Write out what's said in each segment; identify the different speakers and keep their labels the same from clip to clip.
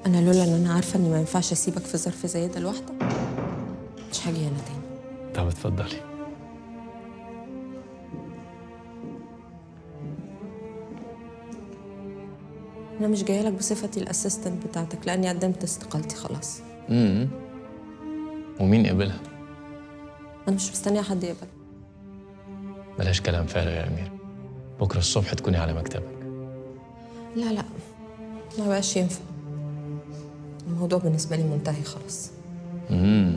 Speaker 1: انا لولا ان انا عارفه اني ما ينفعش اسيبك في ظرف زي ده لوحدك مش هاجي هنا تاني
Speaker 2: طب اتفضلي
Speaker 1: انا مش جايه لك بصفتي الاسيستنت بتاعتك لاني قدمت استقالتي خلاص
Speaker 2: امم ومين قبلها
Speaker 1: انا مش مستنيه حد يقبل
Speaker 2: بلاش كلام فارغ يا امير بكره الصبح تكوني على مكتبك
Speaker 1: لا لا ما بقاش ينفع الموضوع بالنسبه لي منتهي خلاص
Speaker 2: امم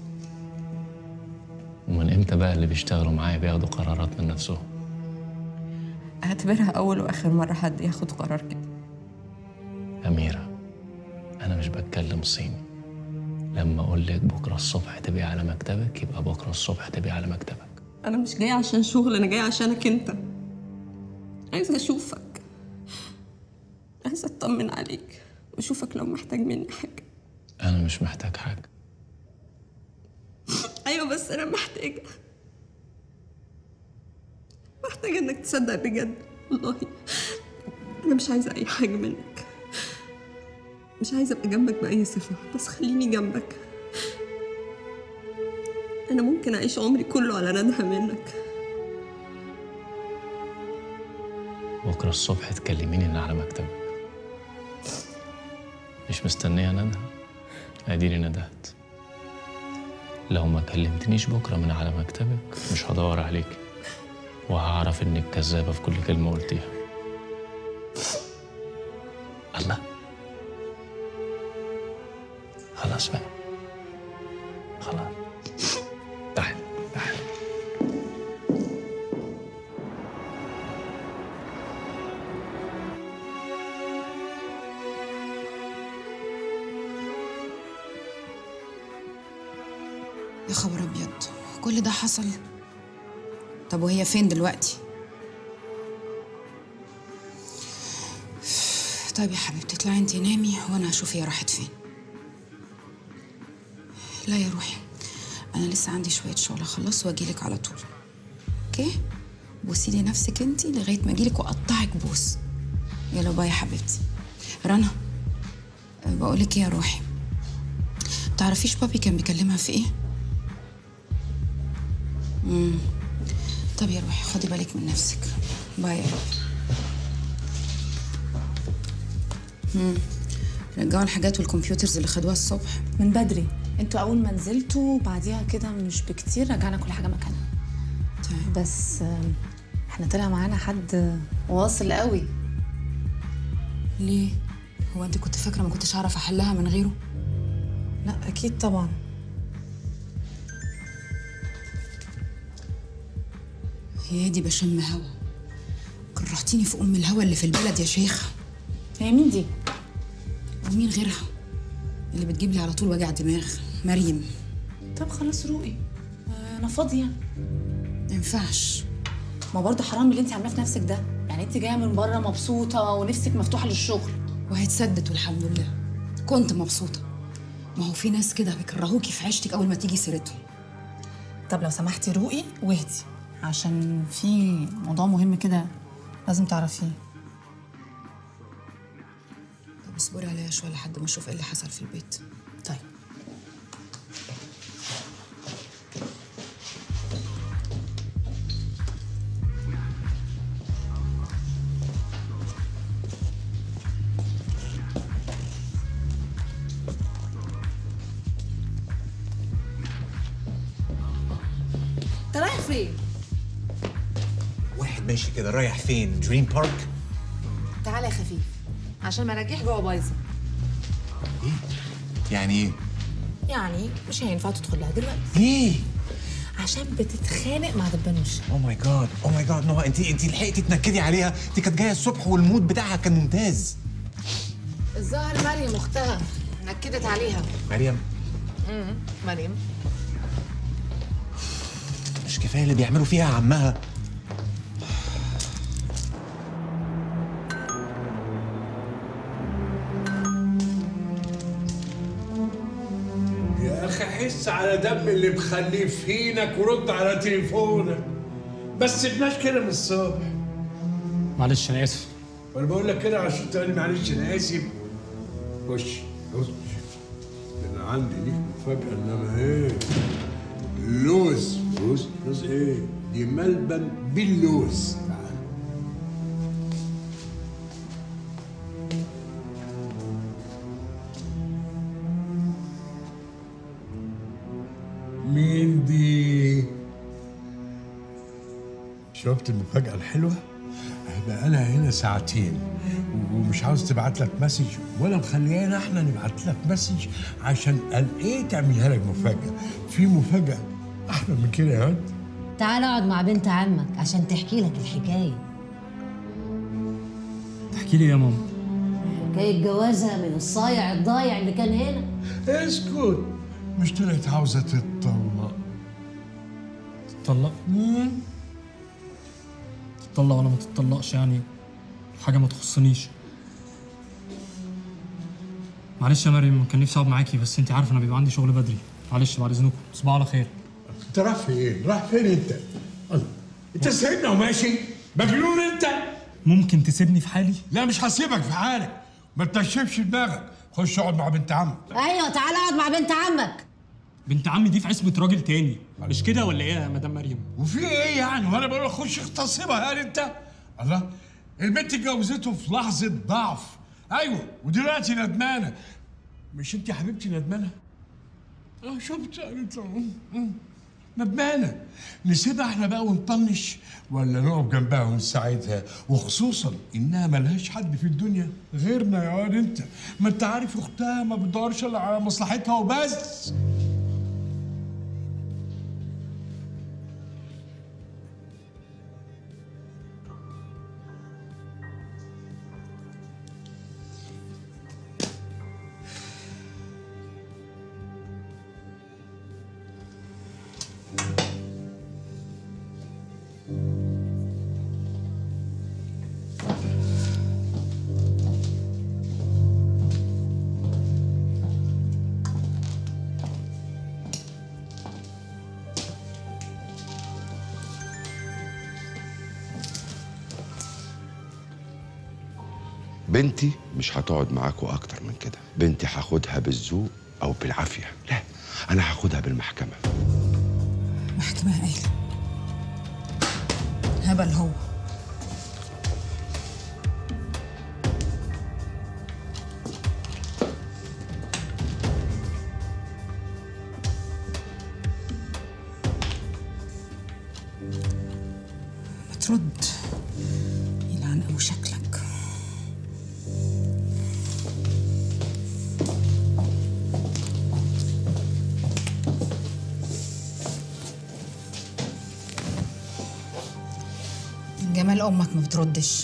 Speaker 2: ومن امتى بقى اللي بيشتغلوا معايا بياخدوا قرارات من نفسهم
Speaker 1: اعتبرها اول واخر مره حد ياخد قرار كده
Speaker 2: أميرة أنا مش بتكلم صيني لما أقول لك بكرة الصبح تبقي على مكتبك يبقى بكرة الصبح تبقي على مكتبك
Speaker 1: انا مش جايه عشان شغل انا جايه عشانك انت عايزه اشوفك عايزه اطمن عليك واشوفك لو محتاج مني حاجه
Speaker 2: أنا مش محتاج حاجة
Speaker 1: ايوه بس انا محتاجه محتاجه انك تصدق بجد والله انا مش عايزه اي حاجه منك مش عايزه ابقى جنبك باي صفه بس خليني جنبك انا ممكن اعيش عمري كله على ندهه منك
Speaker 2: بكرة الصبح تكلميني إن على مكتبك مش مستنية ندهة أديني ندهت لو ما كلمتنيش بكرة من على مكتبك مش هدور عليك وهعرف إنك كذابة في كل كلمة قلتيها الله خلاص بقى خلاص تعال تعال
Speaker 3: يا خبر ابيض كل ده حصل طب وهي فين دلوقتي طيب يا حبيبتي اطلعي انتي نامي وانا هشوف هي راحت فين لا يا روحي انا لسه عندي شويه شغل اخلص واجيلك على طول اوكي بوسي لي نفسك انتي لغايه ما اجيلك واقطعك بوس يلا باي يا حبيبتي رنا بقولك ايه يا روحي تعرفيش بابي كان بيكلمها في ايه امم طب يا روحي خدي بالك من نفسك باي يا روحي امم رجعوا الحاجات والكمبيوترز اللي خدوها الصبح
Speaker 4: من بدري انتوا اول ما نزلتوا بعديها كده مش بكتير رجعنا كل حاجه مكانها
Speaker 3: طيب
Speaker 4: بس آم، احنا طلع معانا حد واصل قوي
Speaker 3: ليه هو انت كنت فاكره ما كنتش هعرف احلها من غيره
Speaker 4: لا اكيد طبعا
Speaker 3: يا دي بشم هوا كرهتيني في ام الهوا اللي في البلد يا شيخه
Speaker 4: هي مين دي
Speaker 3: ومين غيرها اللي بتجيب لي على طول وجع دماغ مريم
Speaker 4: طب خلاص روقي آه، انا فاضيه
Speaker 3: ما ينفعش
Speaker 4: ما برضه حرام اللي انت عاملاه في نفسك ده يعني انت جايه من بره مبسوطه ونفسك مفتوحه للشغل
Speaker 3: وهيتسدد والحمد لله كنت مبسوطه ما هو في ناس كده بيكرهوكي في عيشتك اول ما تيجي سيرتهم
Speaker 4: طب لو سمحتي روقي واهدي عشان في موضوع مهم كده لازم تعرفيه
Speaker 3: طب اصبري عليا شويه لحد ما اشوف ايه اللي حصل في البيت
Speaker 4: طيب
Speaker 5: انت رايح فين؟
Speaker 6: واحد ماشي كده رايح فين دريم بارك
Speaker 5: تعالى يا خفيف عشان مراجيح جوه بايظه
Speaker 6: يعني ايه
Speaker 5: يعني مش هينفع تدخل لها دلوقتي
Speaker 6: ليه
Speaker 5: عشان بتتخانق مع دبانوش
Speaker 6: او ماي جاد او ماي جاد نهى انت انت لحقتي تنكدي عليها دي كانت جايه الصبح والمود بتاعها كان ممتاز
Speaker 5: الظاهر مريم اختها نكدت عليها
Speaker 6: مريم
Speaker 5: امم مريم
Speaker 6: مش كفايه اللي بيعملوا فيها عمها
Speaker 7: يا اخي حس على دم اللي مخليه في حينك ورد على تليفونك بس سيبناش كده من الصبح
Speaker 2: معلش أنا آسف
Speaker 7: وانا بقول لك كده عشان تقول لي معلش انا اسف خش خش انا عندي ليك مفاجأة انما ايه لوز لوز لوز ايه دي ملبن باللوز تعال مين دي شفت المفاجأة الحلوة؟ بقى لها هنا ساعتين ومش عاوز تبعت لك مسج ولا مخليانا احنا نبعت لك مسج عشان قال ايه تعملها لك مفاجأة في مفاجأة احلى من كده يا واد
Speaker 8: تعال اقعد مع بنت عمك عشان تحكي لك الحكايه
Speaker 9: تحكي لي يا ماما
Speaker 8: حكايه جوازها من الصايع الضايع اللي كان هنا
Speaker 7: اسكت مش طلعت عاوزة تتطلق
Speaker 9: تطلق تطلق ولا ما تتطلقش يعني حاجه ما تخصنيش معلش يا مريم كان نفسي اقعد معاكي بس انت عارفه انا بيبقى عندي شغل بدري معلش بعد اذنكم تصبحوا على خير
Speaker 7: انت رايح فين؟ رايح فين انت؟ الله انت سايبنا وماشي؟ مجنون انت؟
Speaker 9: ممكن تسيبني في حالي
Speaker 7: لا مش هسيبك في حالك ما تنشفش دماغك خش اقعد مع بنت عمك
Speaker 8: ايوه تعال اقعد مع بنت عمك
Speaker 9: بنت عمي دي في عصمه راجل تاني مش كده ولا ايه يا مدام مريم
Speaker 7: وفي ايه يعني وانا بقول لك خش اغتصبها هل انت الله البنت اتجوزته في لحظه ضعف ايوه ودلوقتي ندمانه مش انت يا حبيبتي ندمانه اه شفت قالت ندمانه نسيبها احنا بقى ونطنش ولا نقف جنبها ونساعدها وخصوصا انها ملهاش حد في الدنيا غيرنا يا واد انت ما انت عارف اختها ما بتدورش الا على مصلحتها وبس
Speaker 10: بنتي مش هتقعد معاكوا اكتر من كده بنتي هاخدها بالذوق او بالعافيه لا انا هاخدها بالمحكمه
Speaker 3: محكمة قايلة هبل هو ما ترد يلعن أبو شكلك جمال أمك ما بتردش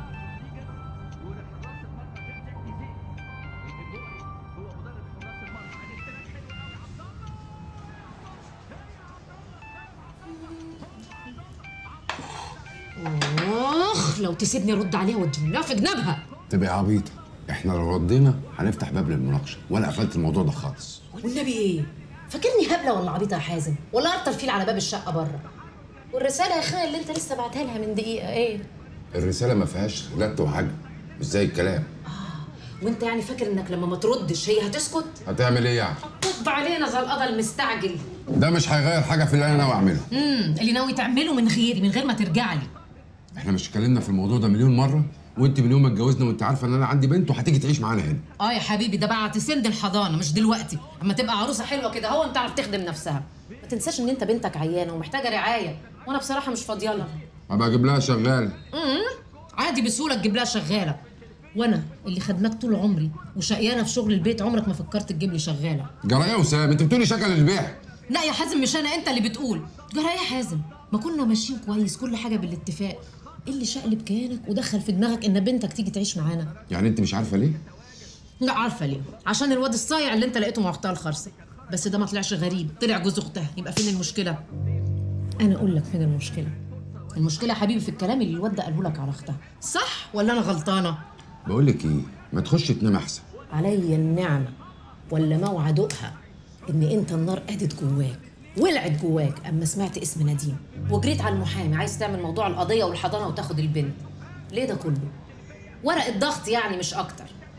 Speaker 5: اخ لو تسيبني ارد عليها واديها في جنابها
Speaker 10: تبقى عبيطه احنا لو ردينا هنفتح باب للمناقشه وانا قفلت الموضوع ده خالص
Speaker 5: والنبي ايه فاكرني هبله ولا عبيطه يا حازم ولا ارطل فيل على باب الشقه بره والرساله يا اخويا اللي انت لسه بعتها لها من دقيقه ايه
Speaker 10: الرساله ما فيهاش لت وحاجه مش زي الكلام
Speaker 5: وانت يعني فاكر انك لما ما تردش هي هتسكت
Speaker 10: هتعمل ايه يعني
Speaker 5: طب علينا زي القضا المستعجل
Speaker 10: ده مش هيغير حاجه في اللي انا ناوي اعمله
Speaker 5: امم اللي ناوي تعمله من غيري من غير ما ترجع لي
Speaker 10: احنا مش اتكلمنا في الموضوع ده مليون مره وانت من يوم ما اتجوزنا وانت عارفه ان انا عندي بنت وهتيجي تعيش معانا هنا
Speaker 5: اه يا حبيبي ده بعد سند الحضانه مش دلوقتي اما تبقى عروسه حلوه كده هو انت تعرف تخدم نفسها ما تنساش ان انت بنتك عيانه ومحتاجه رعايه وانا بصراحه مش فاضيه لها
Speaker 10: هبقى اجيب لها شغال
Speaker 5: امم عادي بسهوله تجيب لها شغاله وانا اللي خدماك طول عمري وشقيانه في شغل البيت عمرك ما فكرت تجيب لي شغاله
Speaker 10: جرايه وسام انت بتقولي شكل البيع
Speaker 5: لا يا حازم مش انا انت اللي بتقول جرى ايه يا حازم ما كنا ماشيين كويس كل حاجه بالاتفاق ايه اللي شقلب كيانك ودخل في دماغك ان بنتك تيجي تعيش معانا
Speaker 10: يعني انت مش عارفه ليه
Speaker 5: لا عارفه ليه عشان الواد الصايع اللي انت لقيته مع اختها الخرصه بس ده ما طلعش غريب طلع جوز اختها يبقى فين المشكله انا اقول لك فين المشكله المشكله يا حبيبي في الكلام اللي الواد ده قاله لك على اختها صح ولا انا غلطانه
Speaker 10: بقول لك ايه ما تخش تنام احسن
Speaker 5: عليا النعمه ولا موعدها ان انت النار قادت جواك ولعت جواك اما سمعت اسم نديم وجريت على المحامي عايز تعمل موضوع القضيه والحضانه وتاخد البنت ليه ده كله ورقه ضغط يعني مش اكتر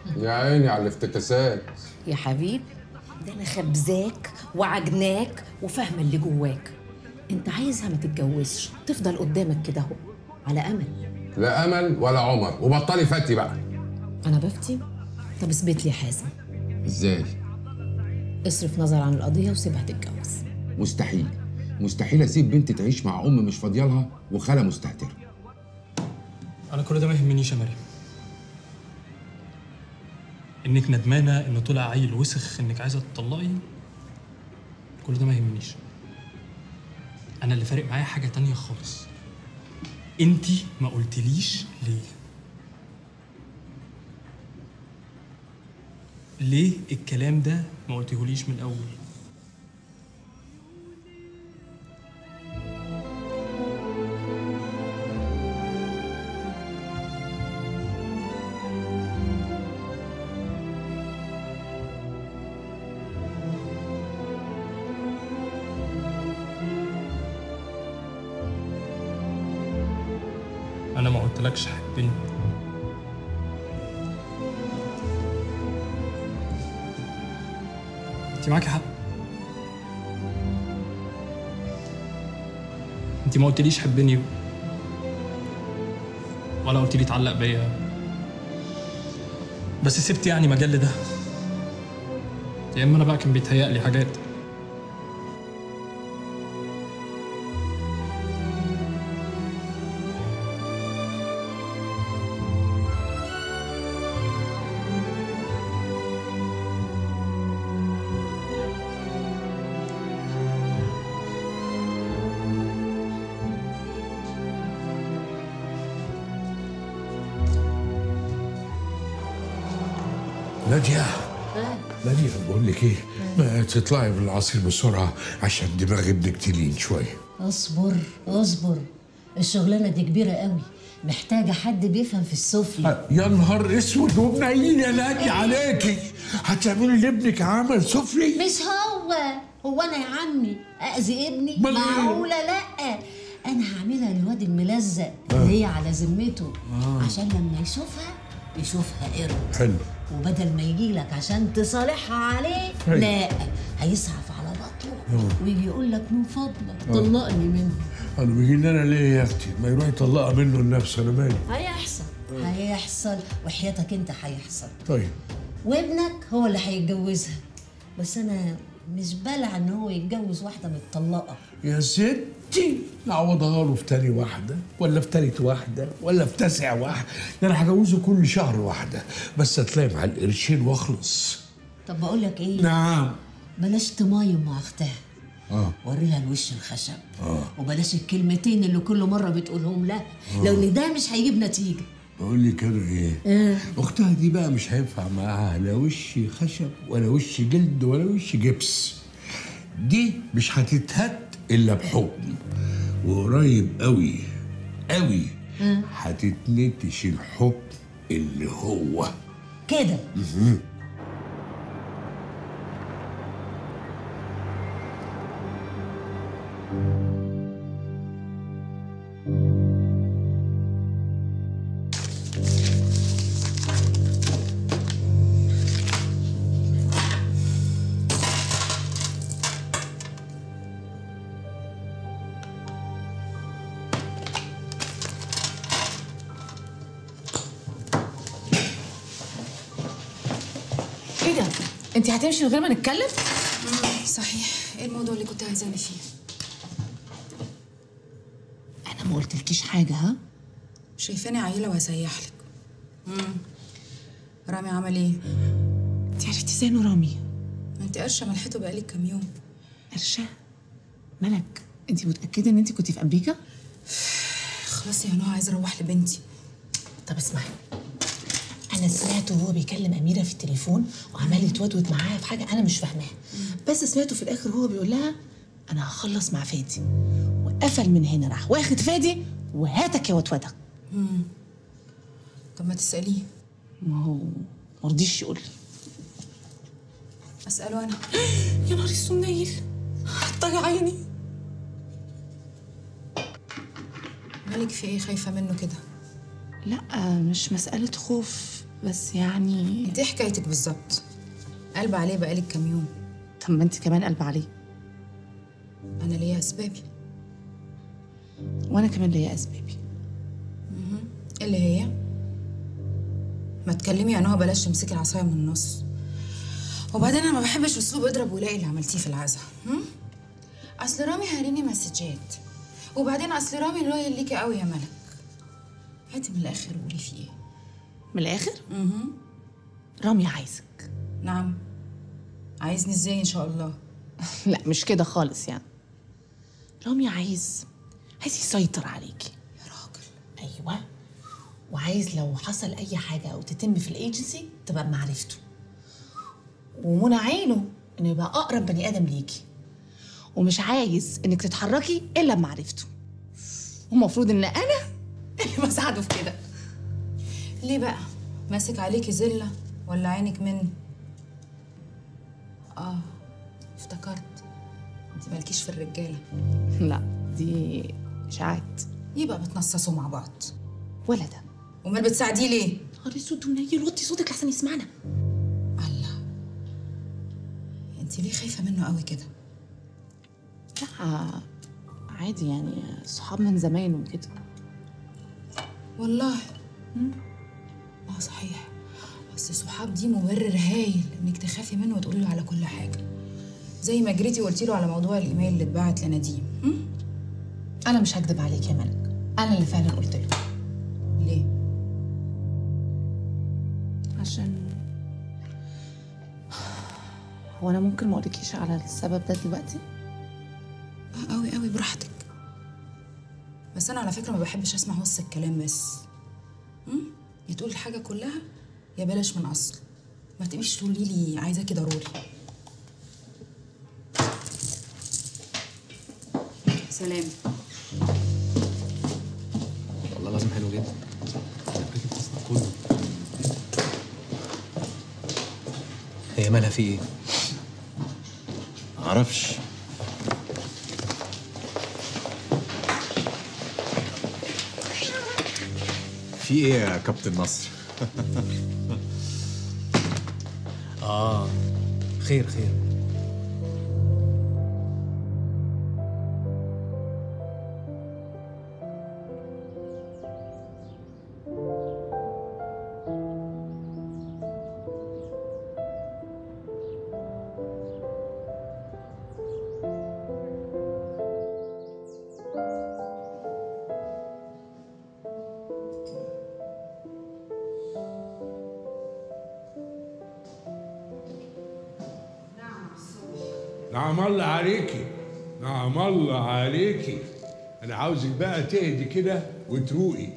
Speaker 10: يا عيني على الافتكاسات
Speaker 5: يا حبيبي ده انا خبزاك وعجناك وفاهمه اللي جواك انت عايزها ما تتجوزش تفضل قدامك كده اهو على امل
Speaker 10: لا امل ولا عمر وبطلي فتي بقى
Speaker 5: انا بفتي طب اثبت لي يا حازم
Speaker 10: ازاي
Speaker 5: اصرف نظر عن القضيه وسيبها تتجوز
Speaker 10: مستحيل مستحيل اسيب بنتي تعيش مع ام مش فاضيالها وخاله مستهتره
Speaker 9: انا كل ده ما يهمنيش يا مريم انك ندمانه انه طلع عيل وسخ انك عايزه تطلقي كل ده ما يهمنيش انا اللي فارق معايا حاجه تانية خالص انتي ما قلتليش ليه ليه الكلام ده ما قلتهوليش من الاول انا ما قلتلكش حبني انت معاكي حق انت ما قلتليش حبني ولا قلتلي اتعلق بيا بس سبت يعني مجال لده يا اما انا بقى كان بيتهيألي حاجات
Speaker 7: نادية نادية بقول لك ايه ما تطلعي من العصير بسرعة عشان دماغ ابنك تلين شوية
Speaker 8: اصبر اصبر الشغلانه دي كبيره قوي محتاجه حد بيفهم في السفلي
Speaker 7: يا نهار اسود ومنيل يا نادي عليكي هتعملي لابنك عمل سفلي
Speaker 8: مش هو هو انا يا عمي اذي ابني
Speaker 7: أمال إيه؟
Speaker 8: معقوله لا انا هعملها للواد الملزق اللي هي على ذمته
Speaker 7: آه.
Speaker 8: عشان لما يشوفها يشوفها قرد
Speaker 7: حلو
Speaker 8: وبدل ما يجي لك عشان تصالحها عليه
Speaker 7: أيوة.
Speaker 8: لا هيصعف على بطنه
Speaker 7: آه.
Speaker 8: ويجي يقول لك من فضلك
Speaker 7: آه.
Speaker 8: طلقني منه
Speaker 7: انا بيجي انا ليه يا اختي ما يروح يطلقها منه لنفسه انا مالي
Speaker 8: هيحصل هيحصل وحياتك انت هيحصل
Speaker 7: طيب
Speaker 8: وابنك هو اللي هيتجوزها بس انا مش بلع ان هو يتجوز واحده متطلقه
Speaker 7: يا ستي نعوضها له في تاني واحدة ولا في تالت واحدة ولا في تاسع واحدة ده أنا هجوزه كل شهر واحدة بس هتلاقي مع القرشين واخلص
Speaker 8: طب بقول لك ايه
Speaker 7: نعم
Speaker 8: بلاش تمايم مع اختها
Speaker 7: اه
Speaker 8: وريها الوش الخشب
Speaker 7: اه
Speaker 8: وبلاش الكلمتين اللي كل مره بتقولهم لها لان ده مش هيجيب نتيجه
Speaker 7: بقول لي كده ايه
Speaker 8: آه.
Speaker 7: اختها دي بقى مش هينفع معاها لا وش خشب ولا وش جلد ولا وش جبس دي مش هتتهد الا بحكم وقريب قوي قوي
Speaker 8: آه.
Speaker 7: هتتنتش الحكم اللي هو
Speaker 8: كده
Speaker 7: مهم.
Speaker 4: ايه ده؟ انت هتمشي من غير ما نتكلم؟
Speaker 3: صحيح ايه الموضوع اللي كنت عايزاني فيه
Speaker 4: انا ما قلتلكيش حاجه ها؟
Speaker 3: شايفاني عيله وهسيح لك امم رامي عمل ايه
Speaker 4: انت عرفتي ازاي انه رامي؟
Speaker 3: ما انت قرشه ملحته بقالك كام يوم
Speaker 4: قرشه ملك انت متاكده ان انت كنتي في امريكا؟
Speaker 3: خلاص يا نوع عايزه اروح لبنتي
Speaker 4: طب اسمعي انا سمعته وهو بيكلم اميره في التليفون وعمال يتودود معاها في حاجه انا مش فاهماها بس سمعته في الاخر هو بيقول لها انا هخلص مع فادي وقفل من هنا راح واخد فادي وهاتك يا وتوتك
Speaker 3: امم طب ما تساليه
Speaker 4: ما هو ما رضيش يقول لي
Speaker 3: اساله انا
Speaker 4: يا نهار اسود نيل طلع عيني
Speaker 3: مالك في ايه خايفه منه كده
Speaker 4: لا مش مسألة خوف بس يعني
Speaker 3: انت ايه حكايتك بالظبط قلب عليه بقالك كام يوم
Speaker 4: طب ما انت كمان قلب عليه
Speaker 3: انا ليا اسبابي
Speaker 4: وانا كمان ليا اسبابي
Speaker 3: اللي هي ما تكلمي يا نهى بلاش تمسكي العصايه من النص وبعدين انا ما بحبش اسلوب اضرب ولاقي اللي عملتيه في العزا هم؟ اصل رامي هاريني مسجات وبعدين اصل رامي لويال ليكي قوي يا ملك هاتي من الاخر قولي في ايه
Speaker 4: من الاخر
Speaker 3: اها
Speaker 4: رامي عايزك
Speaker 3: نعم عايزني ازاي ان شاء الله
Speaker 4: لا مش كده خالص يعني رامي عايز عايز يسيطر عليكي
Speaker 3: يا راجل
Speaker 4: ايوه وعايز لو حصل اي حاجه او تتم في الايجنسي تبقى بمعرفته ومنى عينه انه يبقى اقرب بني ادم ليكي ومش عايز انك تتحركي الا بمعرفته ومفروض ان انا اللي بساعده في كده
Speaker 3: ليه بقى ماسك عليكي زله ولا عينك من اه افتكرت انت مالكيش في الرجاله
Speaker 4: لا دي اشاعات
Speaker 3: يبقى بتنصصوا مع بعض
Speaker 4: ولا ده
Speaker 3: امال بتساعديه ليه
Speaker 4: نهار اسود ونيل وطي صوتك لحسن يسمعنا
Speaker 3: الله انت ليه خايفه منه قوي كده
Speaker 4: لا عادي يعني صحاب من زمان وكده
Speaker 3: والله اه صحيح بس الصحاب دي مبرر هايل انك تخافي منه وتقولي له على كل حاجه زي ما جريتي وقلتي له على موضوع الايميل اللي اتبعت لنديم هم؟
Speaker 4: انا مش هكدب عليك يا ملك انا اللي فعلا قلت له
Speaker 3: ليه
Speaker 4: عشان هو انا ممكن ما اقولكيش على السبب ده دلوقتي
Speaker 3: اه قوي قوي براحتك بس انا على فكره ما بحبش اسمع وص الكلام بس هم؟ يا تقول الحاجه كلها يا بلاش من اصل ما تبقيش تقولي لي عايزاكي ضروري سلام
Speaker 11: والله لازم حلو جدا الباكيت اصلا كله هي مالها في ايه؟
Speaker 10: معرفش
Speaker 6: في ايه يا كابتن نصر؟
Speaker 11: اه خير خير
Speaker 7: نعم الله عليكي نعم الله عليكي انا عاوزك بقى تهدي كده وتروقي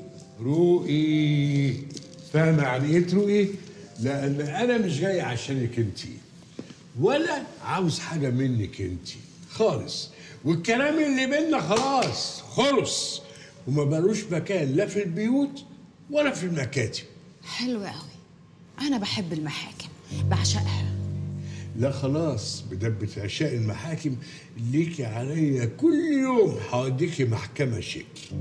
Speaker 7: روقي فاهمه يعني ايه تروقي لان انا مش جاي عشانك انتي ولا عاوز حاجه منك انتي خالص والكلام اللي بينا خلاص خلص وما بقالوش مكان لا في البيوت ولا في المكاتب
Speaker 3: حلو قوي انا بحب المحاكم بعشقها
Speaker 7: لا خلاص بدبة عشاء المحاكم ليكي عليا كل يوم هوديكي محكمة شكل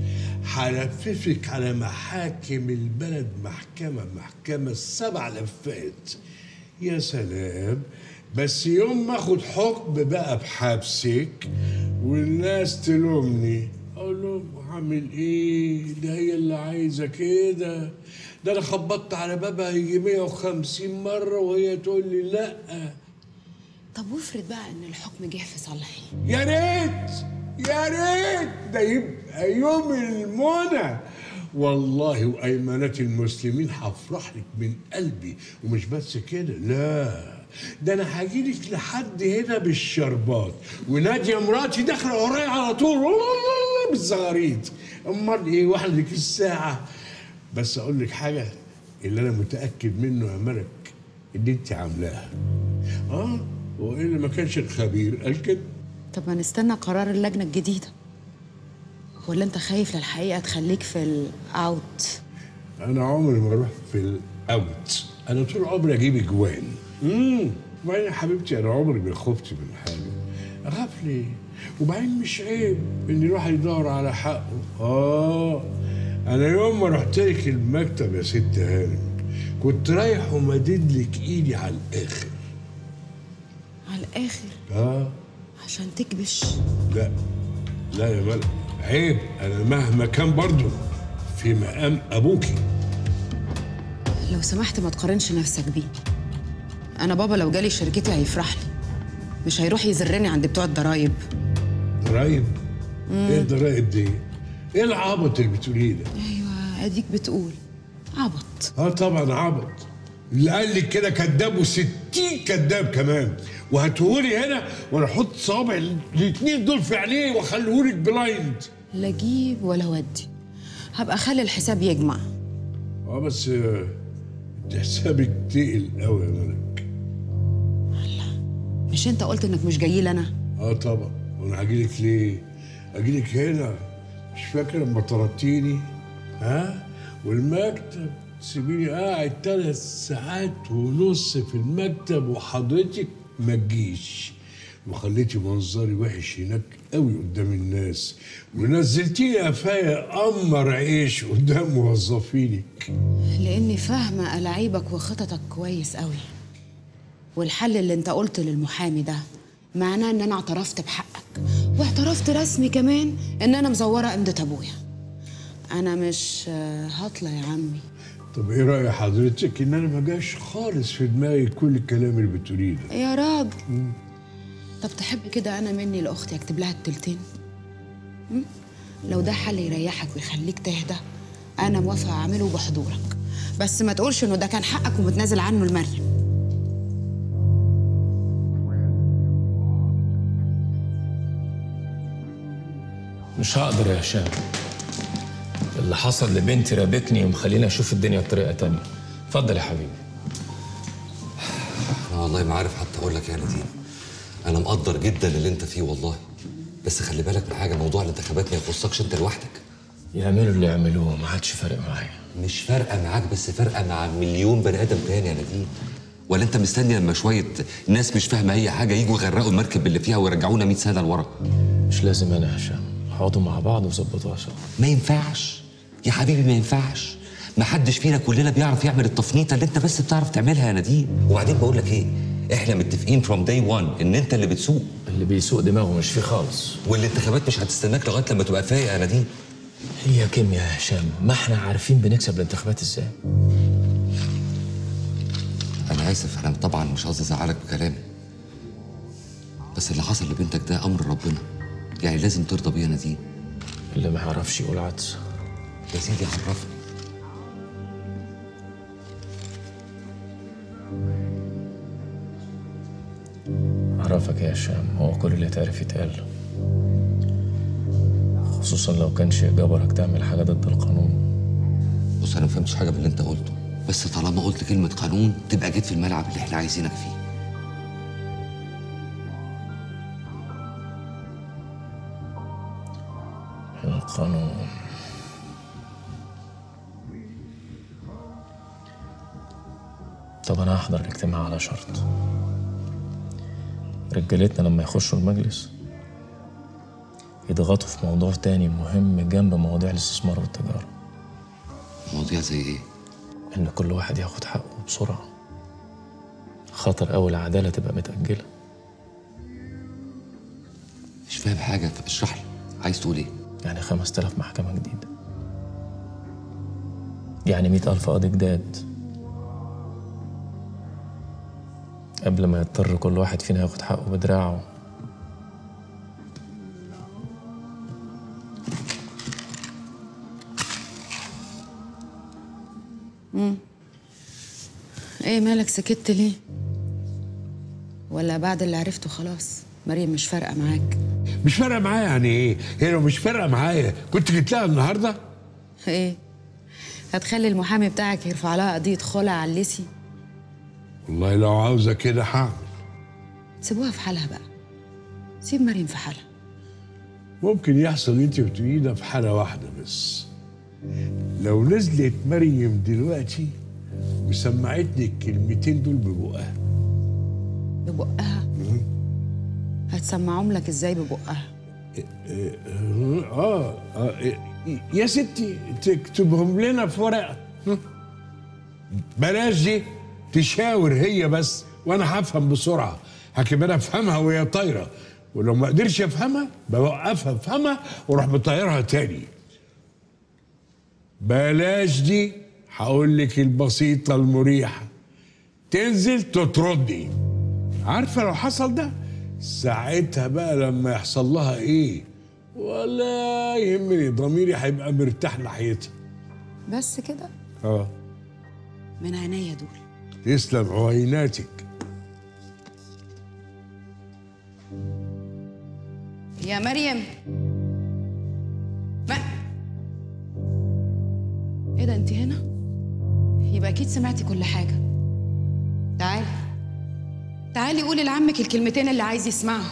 Speaker 7: هلففك على محاكم البلد محكمة محكمة السبع لفات يا سلام بس يوم ما اخد حكم بقى بحبسك والناس تلومني اقول لهم هعمل ايه ده هي اللي عايزه كده ده انا خبطت على بابها يجي 150 مره وهي تقول لي لا
Speaker 3: طب وافرض بقى ان الحكم جه في صالحي
Speaker 7: يا ريت يا ريت ده يبقى يوم المنى والله وأيمانات المسلمين هفرح لك من قلبي ومش بس كده لا ده انا هجيلك لحد هنا بالشربات وناديه مراتي داخله ورايا على طول والله بالزغاريد امال ايه واحد لك الساعه بس اقول لك حاجه اللي انا متاكد منه يا ملك ان انت عاملاها اه والا ما كانش الخبير قال كده
Speaker 3: طب ما نستنى قرار اللجنه الجديده ولا انت خايف للحقيقه تخليك في الاوت
Speaker 7: انا عمري ما اروح في الاوت انا طول عمري اجيب اجوان امم وبعدين يا حبيبتي انا عمري ما خفت من حاجه اخاف ليه وبعدين مش عيب ان الواحد يدور على حقه اه انا يوم ما رحت لك المكتب يا ست هانم كنت رايح ومدد لك ايدي على الاخر
Speaker 3: على الاخر
Speaker 7: اه
Speaker 3: عشان تكبش
Speaker 7: لا لا يا ملك عيب انا مهما كان برضه في مقام ابوكي
Speaker 3: لو سمحت ما تقارنش نفسك بيه انا بابا لو جالي شركتي هيفرح لي مش هيروح يزرني عند بتوع الضرايب
Speaker 7: ضرايب ايه الضرايب دي؟ ايه العبط اللي بتقوليه ده؟
Speaker 3: ايوه اديك بتقول عبط
Speaker 7: اه طبعا عبط اللي قال لك كده كذاب وستين كذاب كمان وهاتهولي هنا وانا احط صابع الاثنين دول في عينيه واخليهولك بلايند
Speaker 3: لا جيب ولا ودي هبقى اخلي الحساب يجمع
Speaker 7: اه بس آه، انت حسابك تقل قوي يا ملك
Speaker 3: مش انت قلت انك مش جاي لي انا
Speaker 7: اه طبعا وانا هجيلك ليه؟ هجيلك هنا مش فاكر لما طردتيني ها؟ والمكتب تسيبيني قاعد ثلاث ساعات ونص في المكتب وحضرتك ما تجيش وخليتي منظري وحش هناك قوي قدام الناس ونزلتيني قفايا قمر عيش قدام موظفينك
Speaker 3: لاني فاهمه الاعيبك وخططك كويس قوي والحل اللي انت قلت للمحامي ده معناه ان انا اعترفت بحقك واعترفت رسمي كمان ان انا مزوره قمدة ابويا انا مش آه، هطلع يا عمي
Speaker 7: طب ايه رأي حضرتك ان انا ما جاش خالص في دماغي كل الكلام اللي بتقوليه ده
Speaker 3: يا راجل طب تحب كده انا مني لاختي اكتب لها التلتين م? لو ده حل يريحك ويخليك تهدى انا موافقه اعمله بحضورك بس ما تقولش انه ده كان حقك ومتنازل عنه لمريم
Speaker 2: مش هقدر يا هشام اللي حصل لبنتي رابكني ومخليني اشوف الدنيا بطريقه تانية اتفضل يا حبيبي
Speaker 11: انا والله ما عارف حتى اقول لك يا نديم انا مقدر جدا اللي انت فيه والله بس خلي بالك من حاجه موضوع الانتخابات ما يخصكش انت لوحدك
Speaker 2: يعملوا اللي يعملوه ما عادش فارق معايا
Speaker 11: مش فارقه معاك بس فارقه مع مليون بني ادم تاني يا نديم ولا انت مستني لما شويه ناس مش فاهمه اي حاجه يجوا يغرقوا المركب اللي فيها ويرجعونا 100 سنه لورا
Speaker 2: مش لازم انا يا هشام اقعدوا مع بعض وظبطوها سوا
Speaker 11: ما ينفعش يا حبيبي ما ينفعش ما حدش فينا كلنا بيعرف يعمل التفنيطه اللي انت بس بتعرف تعملها يا نديم وبعدين بقول لك ايه احنا متفقين فروم داي 1 ان انت اللي بتسوق
Speaker 2: اللي بيسوق دماغه مش فيه خالص
Speaker 11: والانتخابات مش هتستناك لغايه لما تبقى فايق يا نديم
Speaker 2: هي كيمياء يا هشام ما احنا عارفين بنكسب الانتخابات ازاي
Speaker 11: انا اسف انا طبعا مش قصدي ازعلك بكلامي بس اللي حصل لبنتك ده امر ربنا يعني لازم ترضى بيه يا نديم
Speaker 2: اللي ما يعرفش يقول عدس
Speaker 11: يا سيدي عرفني
Speaker 2: عرفك يا هشام هو كل اللي تعرف يتقال خصوصا لو كان شيء جبرك تعمل حاجه ضد القانون
Speaker 11: بص انا ما فهمتش حاجه من اللي انت قلته بس طالما قلت كلمه قانون تبقى جيت في الملعب اللي احنا عايزينك فيه
Speaker 2: القانون طب انا هحضر الاجتماع على شرط رجالتنا لما يخشوا المجلس يضغطوا في موضوع تاني مهم جنب مواضيع الاستثمار والتجارة
Speaker 11: مواضيع زي ايه
Speaker 2: إن كل واحد ياخد حقه بسرعة خطر أوي العدالة تبقى متأجلة
Speaker 11: مش فاهم حاجه اشرح لي عايز تقول ايه
Speaker 2: يعني خمس تلاف محكمة جديدة يعني مئة ألف قاضي جداد قبل ما يضطر كل واحد فينا ياخد حقه بدراعه
Speaker 3: مم. ايه مالك سكت ليه ولا بعد اللي عرفته خلاص مريم مش فارقه معاك
Speaker 7: مش فارقه معايا يعني ايه؟ هي لو مش فارقه معايا كنت جيت لها النهارده؟
Speaker 3: ايه هتخلي المحامي بتاعك يرفع لها قضيه خلع على الليسي
Speaker 7: والله لو عاوزه كده هعمل
Speaker 3: سيبوها في حالها بقى سيب مريم في حالها
Speaker 7: ممكن يحصل اللي انت بتقوليه ده في حاله واحده بس لو نزلت مريم دلوقتي وسمعتني الكلمتين دول ببقها
Speaker 3: ببقها هتسمعهم لك ازاي ببقها
Speaker 7: اه, آه, آه يا ستي تكتبهم لنا في ورقه بلاش دي تشاور هي بس وانا هفهم بسرعه لكن انا افهمها وهي طايره ولو ما قدرش افهمها بوقفها افهمها واروح مطيرها تاني بلاش دي هقول لك البسيطه المريحه تنزل تطردني عارفه لو حصل ده ساعتها بقى لما يحصل لها ايه ولا يهمني ضميري هيبقى مرتاح ناحيتها
Speaker 3: بس كده
Speaker 7: اه
Speaker 3: من عينيا دول
Speaker 7: تسلم عيناتك
Speaker 3: يا مريم ما ايه ده انت هنا يبقى اكيد سمعتي كل حاجه تعالي تعالي قولي لعمك الكلمتين اللي عايز يسمعهم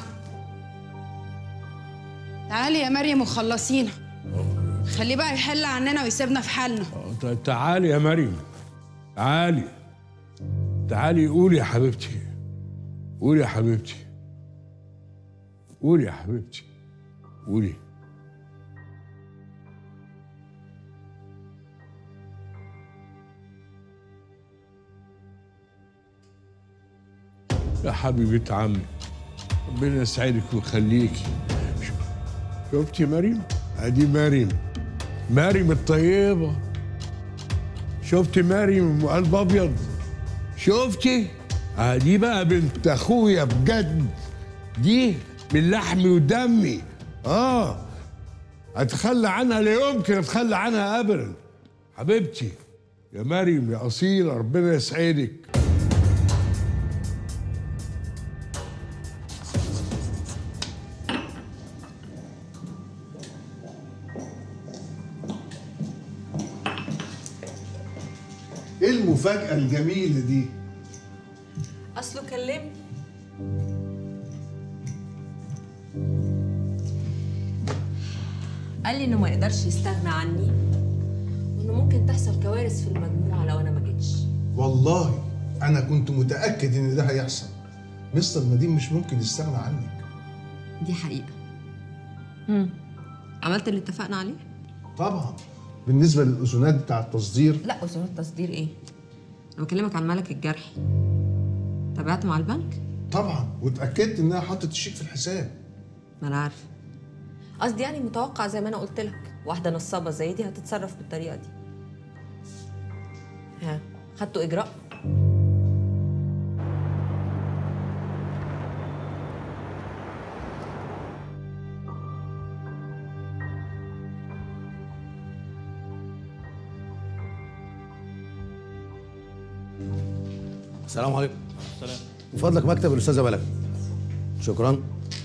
Speaker 3: تعالي يا مريم وخلصينا خليه بقى يحل عننا ويسيبنا في حالنا
Speaker 7: ت- تعالي يا مريم تعالي تعالي قولي يا حبيبتي قولي يا حبيبتي قولي يا حبيبتي قولي يا حبيبة عمي ربنا يسعدك ويخليكي شفتي مريم؟ ادي مريم مريم الطيبة شفتي مريم ام قلب ابيض شفتي؟ آه دي بقى بنت اخويا بجد دي من لحمي ودمي اه اتخلى عنها لا يمكن اتخلى عنها ابدا حبيبتي يا مريم يا اصيله ربنا يسعدك
Speaker 12: ايه المفاجأة الجميلة دي؟
Speaker 13: اصله كلمني قال لي انه ما يقدرش يستغنى عني وانه ممكن تحصل كوارث في المجموعه لو انا ما جيتش
Speaker 12: والله أنا كنت متأكد إن ده هيحصل مستر نديم مش ممكن يستغنى عنك
Speaker 1: دي حقيقة امم عملت اللي اتفقنا عليه؟
Speaker 12: طبعا بالنسبة للأذونات بتاع التصدير
Speaker 1: لا أذون التصدير إيه؟ أنا بكلمك عن ملك الجرحي تابعت مع البنك؟
Speaker 12: طبعا واتأكدت إنها حطت الشيك في الحساب
Speaker 1: ما أنا عارفة
Speaker 13: قصدي يعني متوقع زي ما انا قلت لك واحده نصابه زي دي هتتصرف بالطريقه دي ها خدتوا اجراء
Speaker 14: السلام عليكم
Speaker 9: سلام
Speaker 14: من فضلك مكتب الاستاذه ملك شكرا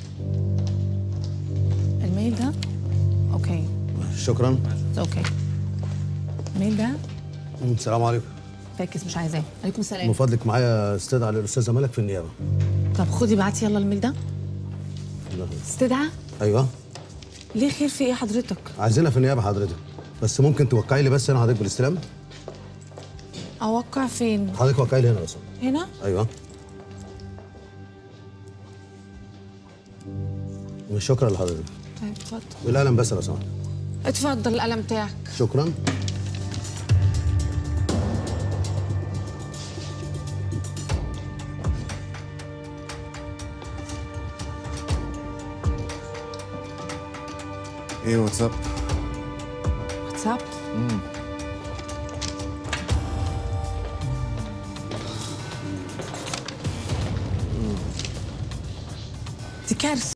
Speaker 4: الميل ده اوكي
Speaker 14: شكرا
Speaker 4: اوكي الميل ده
Speaker 14: مم، السلام عليكم
Speaker 4: فاكس مش عايزاه عليكم
Speaker 14: من
Speaker 4: السلام
Speaker 14: فضلك معايا استدعاء للاستاذه ملك في النيابه
Speaker 4: طب خدي بعتي يلا الميل ده استدعى
Speaker 14: ايوه
Speaker 4: ليه خير في ايه حضرتك
Speaker 14: عايزينها في النيابه حضرتك بس ممكن توقعي لي بس هنا حضرتك بالاستلام
Speaker 4: اوقع فين
Speaker 14: حضرتك وقعي لي هنا بس
Speaker 4: هنا
Speaker 14: ايوه شكرا لحضرتك
Speaker 4: طيب اتفضل
Speaker 14: بالقلم بس لو سمحت
Speaker 4: اتفضل القلم بتاعك
Speaker 14: شكرا
Speaker 6: ايه واتساب
Speaker 4: واتساب دي كارثه